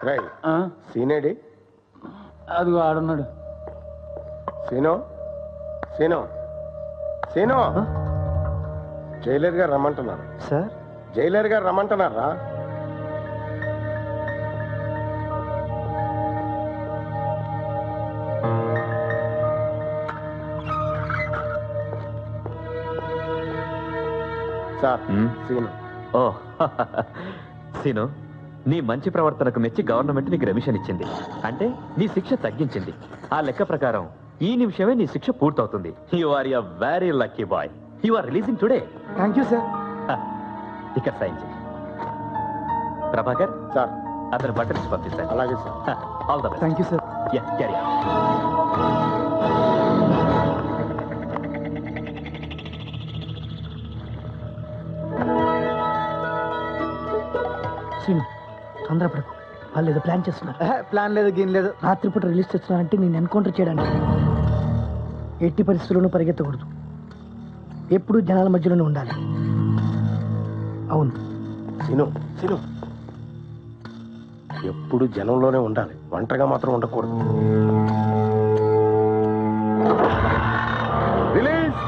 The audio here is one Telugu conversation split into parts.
రై ఆ, సీనేడి అదిగో ఆడున్నాడు సీను సీను సీను జైలర్ గారు రమ్మంటున్నారు సార్ జైలర్ గారు రమ్మంటున్నారా సార్ మ్మ్. సీను ఓ సీను నీ మంచి ప్రవర్తనకు మెచ్చి గవర్నమెంట్ నీకు రెమిషన్ ఇచ్చింది అంటే నీ శిక్ష తగ్గించింది ఆ లెక్క ప్రకారం ఈ నిమిషమే నీ శిక్ష పూర్తవుతుంది you are a very lucky boy you are releasing today thank you sir ఇక్కడ సైన్ చేయి ప్రభాకర్ సార్ అతను బట్టలు ఇచ్చి పంపిస్తాను అలాగే sir all the best thank you sir yeah carry Srinu తొందరపడకు వాళ్ళు ఏదో ప్లాన్ చేస్తున్నారు ప్లాన్ లేదు గీన్ లేదు రాత్రిపూట రిలీజ్ చేస్తున్నారంటే నేను ఎన్కౌంటర్ చేయడానికి ఎట్టి పరిస్థితుల్లోనూ పరిగెత్తకూడదు ఎప్పుడు జనాల మధ్యలోనే ఉండాలి అవును సీను సీను ఎప్పుడు జనంలోనే ఉండాలి ఒంటరిగా మాత్రం ఉండకూడదు రిలీజ్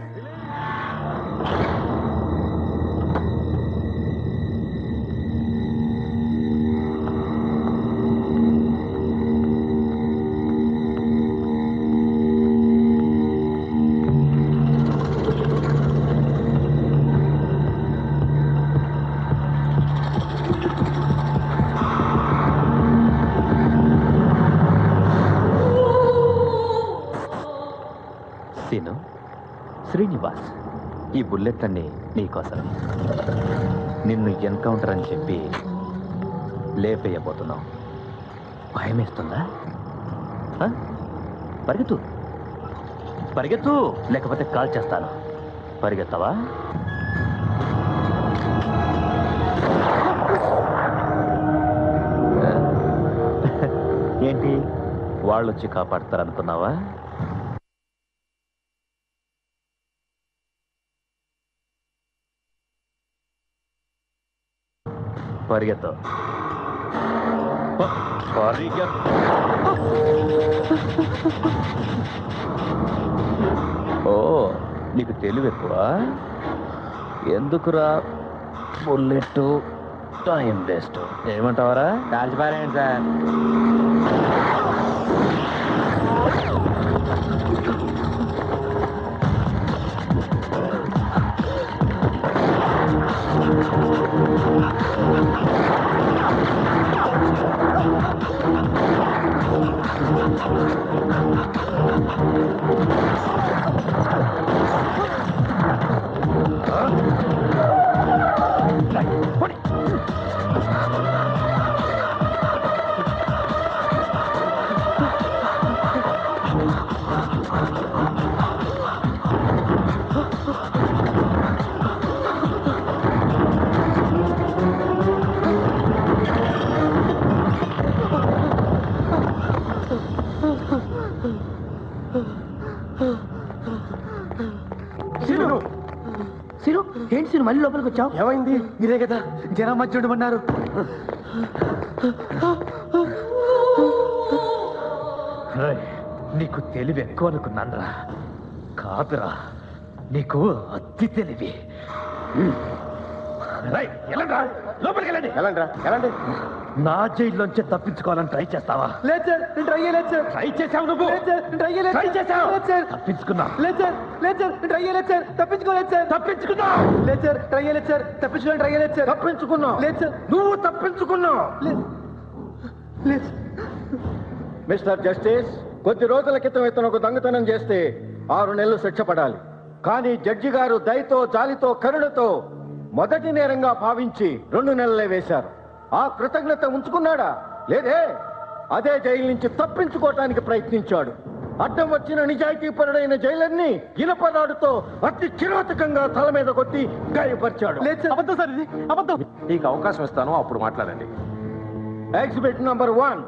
సీను శ్రీనివాస్ ఈ బుల్లెట్ అన్ని నీకోసం నిన్ను ఎన్కౌంటర్ అని చెప్పి లేపేయబోతున్నావు భయమేస్తుందా ఆ? పరిగెత్తు పరిగెత్తు లేకపోతే కాల్ చేస్తాను పరిగెత్తవా ఏంటి వాళ్ళొచ్చి కాపాడతారనుకున్నావా పరిగెత్తు ప- పరిగెత్తు ఓ నీకు తెలివి ఎక్కువ ఎందుకురా బుల్లెట్ టైం వేస్ట్ ఏమంటావరా కాల్చిపారేయండి సార్ సీను శ్రీను ఏంటి శ్రీను మళ్ళీ లోపలికి వచ్చావు ఏమైంది మీరే కదా జనం మధ్య ఉండమన్నారు రేయ్, నీకు తెలివి ఎక్కువ అనుకున్నానరా కాదురా నీకు అతి తెలివి రేయ్, వెళ్ళండ్రా, లోపలికి వెళ్ళండి ఎలాంటిరా ఎలాంటి నా జైల్లోంచి తప్పించుకోవాలని ట్రై చేస్తావా లేదు సార్ నేను ట్రై చేయలేదు సార్ ట్రై చేసావు నువ్వు లేదు సార్ నేను ట్రై చేయలేదు ట్రై చేసావు లేదు సార్ తప్పించుకున్నా లేదు సార్ లేదు సార్ నేను ట్రై చేయలేదు సార్ తప్పించుకోలేదు సార్ తప్పించుకున్నావు లేదు సార్ ట్రై చేయలేదు సార్ తప్పించుకోవడానికి ట్రై చేయలేదు సార్ తప్పించుకున్నావు లేదు సార్ నువ్వు తప్పించుకున్నావు లేదు లేదు మిస్టర్ జస్టిస్ కొద్ది రోజుల క్రితం ఇతను ఒక దొంగతనం చేస్తే ఆరు నెలలు శిక్ష పడాలి కానీ జడ్జి గారు దయతో జాలితో కరుణతో మొదటి నేరంగా భావించి రెండు నెలలే వేశారు ఆ కృతజ్ఞత ఉంచుకున్నాడా లేదే అదే జైలు నుంచి తప్పించుకోవటానికి ప్రయత్నించాడు అడ్డం వచ్చిన నిజాయితీపరుడైన జైలర్ని ఇనపరాడుతో అతి కిరోతకంగా తల మీద కొట్టి గాయపరిచాడు లేదు సార్ అబద్ధం సార్ ఇది అబద్ధం నీకు అవకాశం ఇస్తాను అప్పుడు మాట్లాడండి ఎగ్జిబిట్ నంబర్ వన్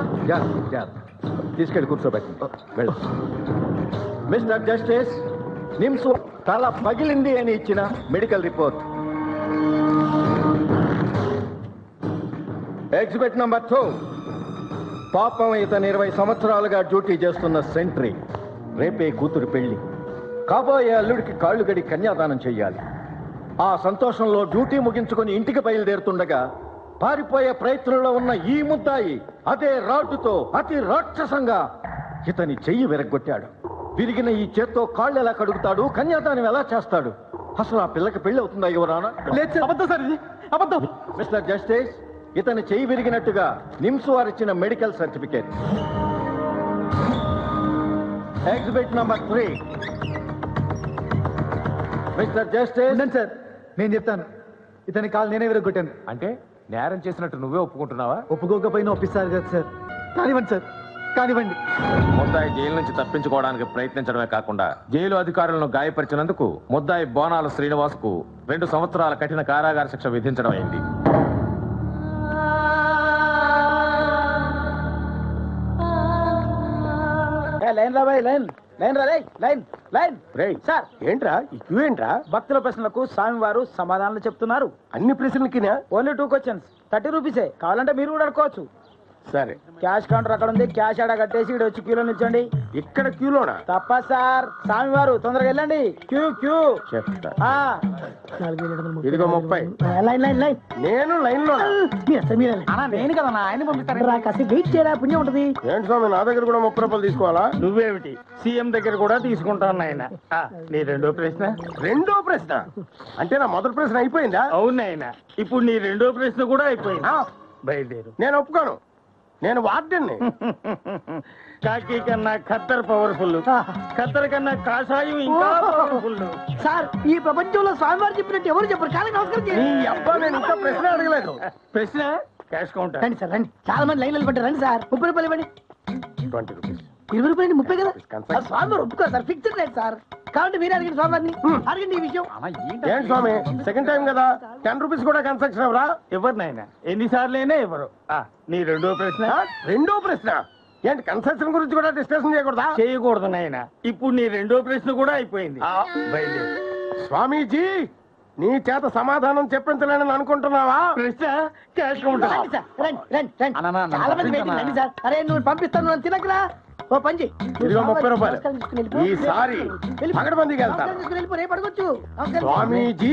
తీసుకెళ్ళి కూర్చోబెట్టి వెళ్ళు మిస్టర్ జస్టిస్ నిమ్స్ తల పగిలింది అని ఇచ్చిన medical report exhibit number two పాపం ఇతను ఇరవై సంవత్సరాలుగా డ్యూటీ చేస్తున్న సెంట్రీ రేపే కూతురు పెళ్లి కాబోయే అల్లుడికి కాళ్ళు గడి కన్యాదానం చెయ్యాలి ఆ సంతోషంలో డ్యూటీ ముగించుకొని ఇంటికి బయలుదేరుతుండగా పారిపోయే ప్రయత్నంలో ఉన్న ఈ ముద్దాయి అదే రాడ్డుతో అతి రాక్షసంగా ఇతని చెయ్యి విరగ్గొట్టాడు విరిగిన ఈ చేత్తో కాళ్ళు ఎలా కడుగుతాడు కన్యాదానం ఎలా చేస్తాడు అసలు ఆ పిల్లకి పెళ్లి అవుతుందా యువరానా లేదు సార్ అబద్ధం సార్ ఇది అబద్ధం మిస్టర్ జస్టిస్ ఇతని చెయ్యి విరిగినట్టుగా నిమ్స్ వారు ఇచ్చిన medical certificate exhibit number three mister justice ఉండండి సార్ నేను చెప్తాను ఇతని కాలు నేనే విరగొట్టాను అంటే నేరం చేసినట్టు నువ్వే ఒప్పుకుంటున్నావా ఒప్పుకోకపోయినా ఒప్పిస్తారు కదా సార్ కానివ్వండి సార్ కానివ్వండి ముద్దాయి జైలు నుంచి తప్పించుకోవడానికి ప్రయత్నించడమే కాకుండా జైలు అధికారులను గాయపరిచినందుకు ముద్దాయి బోనాల శ్రీనివాస్కు రెండు సంవత్సరాల కఠిన కారాగార శిక్ష విధించడం అయింది లైన్ రా బాయ్ లైన్ లైన్ రా రేయ్, లైన్ లైన్ రేయ్ సార్ ఏంట్రా ఈ క్యూ ఏంట్రా భక్తుల ప్రశ్నలకు స్వామివారు సమాధానాలు చెప్తున్నారు అన్ని ప్రశ్నలకినా ఓన్లీ టూ క్వశ్చన్స్ థర్టీ రూపీసే కావాలంటే మీరు కూడా అడుకోవచ్చు సరే క్యాష్ కౌంటర్ అక్కడ ఉంది క్యాష్ ఆడ కట్టేసి ఇక్కడ వచ్చి క్యూలో నిల్చోండి ఇక్కడ క్యూలోనా తప్ప సార్ స్వామివారు తొందరగా వెళ్ళండి క్యూ క్యూ చెప్తా ఆ. ఇదిగో ముప్పై లైన్ లైన్ లైన్ నేను లైన్ లో మీరు అసలు మీరే లైన్. నేను కదా ఆయన పంపిస్తాను రా, కాసేపు వెయిట్ చేయరా పుణ్యం ఉంటది ఏంటి స్వామి నా దగ్గర కూడా ముప్పై రూపాయలు తీసుకోవాలా నువ్వేమిటి సీఎం దగ్గర కూడా తీసుకుంటాను నాయన ఆ, నీ రెండో ప్రశ్న రెండో ప్రశ్న అంటే నా మొదటి ప్రశ్న అయిపోయిందా అవును నాయన ఇప్పుడు నీ రెండో ప్రశ్న కూడా అయిపోయింది ఆ, బయలుదేరు నేను ఒప్పుకోను నేను వార్డెన్ని కాకి కన్నా ఖత్తర్ పవర్ఫుల్ ఖత్తర్ కన్నా కాషాయం ఇంకా పవర్ఫుల్ సార్ ఈ ప్రపంచంలో స్వామివారు చెప్పినట్టు ఎవరు చెప్పరు కానీ నమస్కారం నీ చేయండి అబ్బా నేను ఇంకా ప్రశ్న అడగలేదు ప్రశ్న క్యాష్ కౌంటర్ రండి సార్ రండి చాలా మంది లైన్ నిలబడ్డారు రండి సార్ ముప్పై రూపాయలు ఇవ్వండి ట్వంటీ రూపీస్ ఇరవై రూపాయలు ముప్పై కదా Concession. సార్, స్వామివారు ఒప్పుకోరు సార్ ఫిక్స్డ్ రేట్ సార్ కాబట్టి మీరు అడిగిన స్వామివారిని అడగండి ఈ విషయం ఏంటి స్వామి సెకండ్ టైం కదా టెన్ రూపీస్ కూడా కన్స్ట్రక్షన్ ఎవరా ఎవరు నాయన ఎన్నిసార్లు అయినా ఎవరు ఆ, నీ రెండో ప్రశ్న రెండో ప్రశ్న ఏంటి కన్స్ట్రక్షన్ గురించి కూడా డిస్కషన్ చేయకూడదా చేయకూడదు నాయన ఇప్పుడు నీ రెండో ప్రశ్న కూడా అయిపోయింది బయలుదేరు స్వామీజీ నీ చేత సమాధానం చెప్పించలేనని అనుకుంటున్నావా ప్రశ్న క్యాష్ కౌంటర్ రండి సార్ రండి రండి రండి అన్న, అన్న, చాలా మంది అన్న. వెయిటింగ్ రండి సార్ అరే నువ్వు పంపిస్తాను నన్ను తినకరా ఓ పంచి ఇదిగో ముప్పై రూపాయలు ఈసారి పగడబందీకి వెళ్తా రేపు అడగొచ్చు స్వామీజీ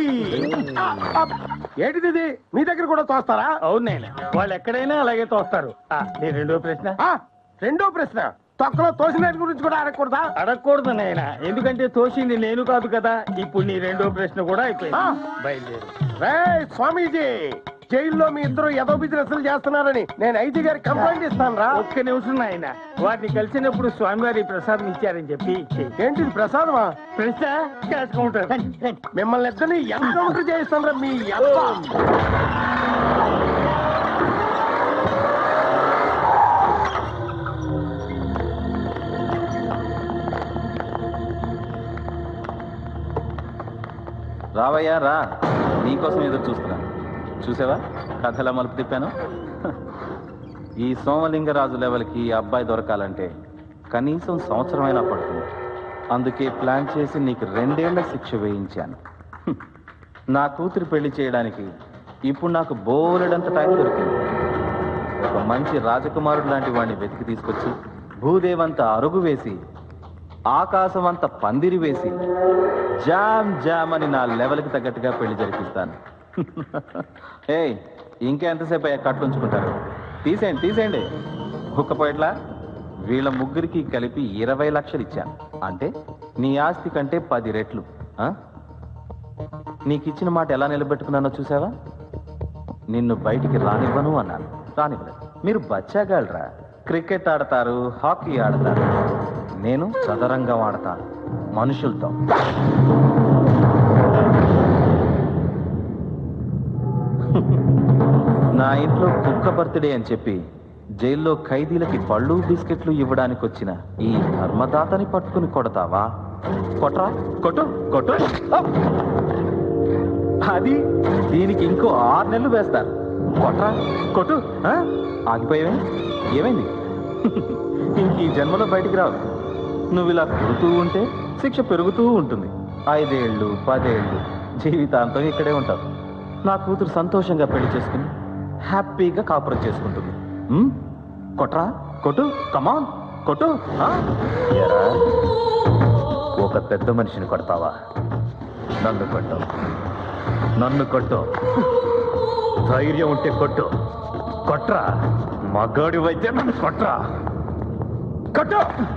ఏంటిది ఇది మీ దగ్గర కూడా తోస్తారా అవును నాయన వాళ్ళు ఎక్కడైనా అలాగే తోస్తారు ఆ, నీ రెండో ప్రశ్న ఆ, రెండో ప్రశ్న తొక్కలో తోసిన దాని గురించి కూడా అడగకూడదా అడగకూడదు నాయన ఎందుకంటే తోసింది నేను కాదు కదా ఇప్పుడు నీ రెండో ప్రశ్న కూడా అయిపోయింది ఆ. బయలుదేరు రే స్వామీజీ జైల్లో మీ ఇద్దరు ఏదో బిజినెస్ చేస్తున్నారని నేను ఐజీ గారికి కంప్లైంట్ ఇస్తాను రా ఒక్క నిమిషం నాయన వాటిని కలిసినప్పుడు స్వామివారి ప్రసాదం ఇచ్చారని చెప్పి ఇచ్చేయి. ఏంటిది ప్రసాదమా ప్రశ్న క్యాష్ కౌంటర్ రండి రండి మిమ్మల్ని ఇద్దరిని ఎన్కౌంటర్ చేయిస్తాను రా మీ అబ్బ రావయ్యా రా నీకోసం ఎదురు చూస్తున్నా చూసావా కథలా మలుపు తిప్పాను ఈ సోమలింగరాజు లెవెల్కి ఈ అబ్బాయి దొరకాలంటే కనీసం సంవత్సరమైనా పడుతుంది అందుకే ప్లాన్ చేసి నీకు రెండేళ్ల శిక్ష వేయించాను హ్మ్. నా కూతురు పెళ్లి చేయడానికి ఇప్పుడు నాకు బోలెడంత టైం దొరికింది ఒక మంచి రాజకుమారుడు లాంటి వాడిని వెతికి తీసుకొచ్చి భూదేవంత అరుగు వేసి ఆకాశం అంత పందిరి వేసి జామ్ జామ్ అని నా లెవెల్కి తగ్గట్టుగా పెళ్లి జరిపిస్తాను ఏయ్ ఇంకెంతసేపు అయ్యా కట్లుంచుకుంటారు తీసేయండి తీసేయండి హుక్కపోయట్లా వీళ్ళ ముగ్గురికి కలిపి ఇరవై లక్షలు ఇచ్చాను అంటే నీ ఆస్తి కంటే పది రెట్లు ఆ? నీకు ఇచ్చిన మాట ఎలా నిలబెట్టుకున్నానో చూసావా నిన్ను బయటికి రానివ్వను అన్నాను రానివ్వలేదు మీరు బచ్చాగాళ్ళరా క్రికెట్ ఆడతారు హాకీ ఆడతారు నేను చదరంగం ఆడతాను మనుషులతో నా ఇంట్లో కుక్క బర్త్డే అని చెప్పి జైల్లో ఖైదీలకి పళ్ళు బిస్కెట్లు ఇవ్వడానికి వచ్చిన ఈ ధర్మదాతని పట్టుకుని కొడతావా కొట్రా కొట్టు కొట్టు అప్! అది దీనికి ఇంకో ఆరు నెలలు వేస్తారు కొట్రా కొట్టు ఆ? ఆగిపోయావే ఏమైంది ఇంక ఈ జన్మలో బయటికి రావు నువ్వు ఇలా కొడుతూ ఉంటే శిక్ష పెరుగుతూ ఉంటుంది ఐదేళ్ళు పదేళ్ళు జీవితాంతం ఇక్కడే ఉంటారు నా కూతురు సంతోషంగా పెళ్లి చేసుకుని హ్యాపీగా కాపురం చేసుకుంటుంది ఉమ్? కొట్రా కొట్టు కమాన్ కొట్టు ఆ? ఎరా, ఒక పెద్ద మనిషిని కొడతావా నన్ను కొట్టు నన్ను కొట్టు ధైర్యం ఉంటే కొట్టు కొట్రా మగాడి వైద్య నన్ను కొట్రా కొట్టు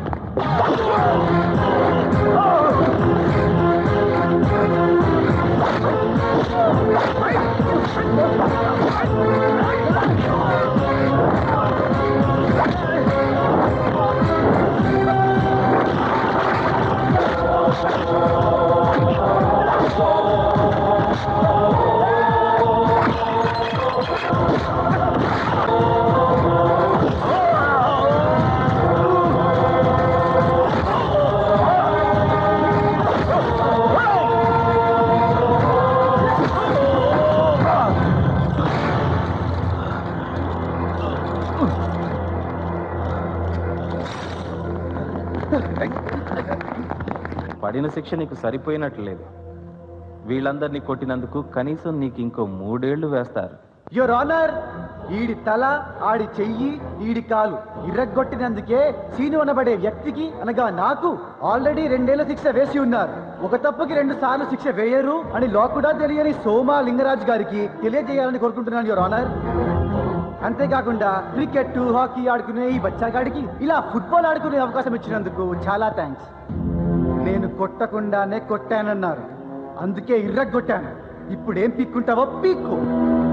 పడిన శిక్ష నీకు సరిపోయినట్లు లేదు వీళ్ళందరినీ కొట్టినందుకు కనీసం నీకు ఇంకో మూడేళ్లు వేస్తారు యువర్ ఆనర్ ఈడి తల ఆడి చెయ్యి ఈడి కాలు ఇర్రగొట్టినందుకే సీను అనబడే వ్యక్తికి అనగా నాకు ఆల్రెడీ రెండేళ్ల శిక్ష వేసి ఉన్నారు ఒక తప్పుకి రెండు సార్లు శిక్ష వేయరు అని లో కూడా తెలియని సోమా లింగరాజ్ గారికి తెలియజేయాలని కోరుకుంటున్నాను యువర్ ఆనర్ అంతేకాకుండా క్రికెట్ హాకీ ఆడుకునే ఈ బచ్చాగాడికి ఇలా ఫుట్బాల్ ఆడుకునే అవకాశం ఇచ్చినందుకు చాలా థ్యాంక్స్ నేను కొట్టకుండానే కొట్టానన్నారు అందుకే ఇర్రగొట్టాను ఇప్పుడు ఏం పీక్కుంటావో పీక్కు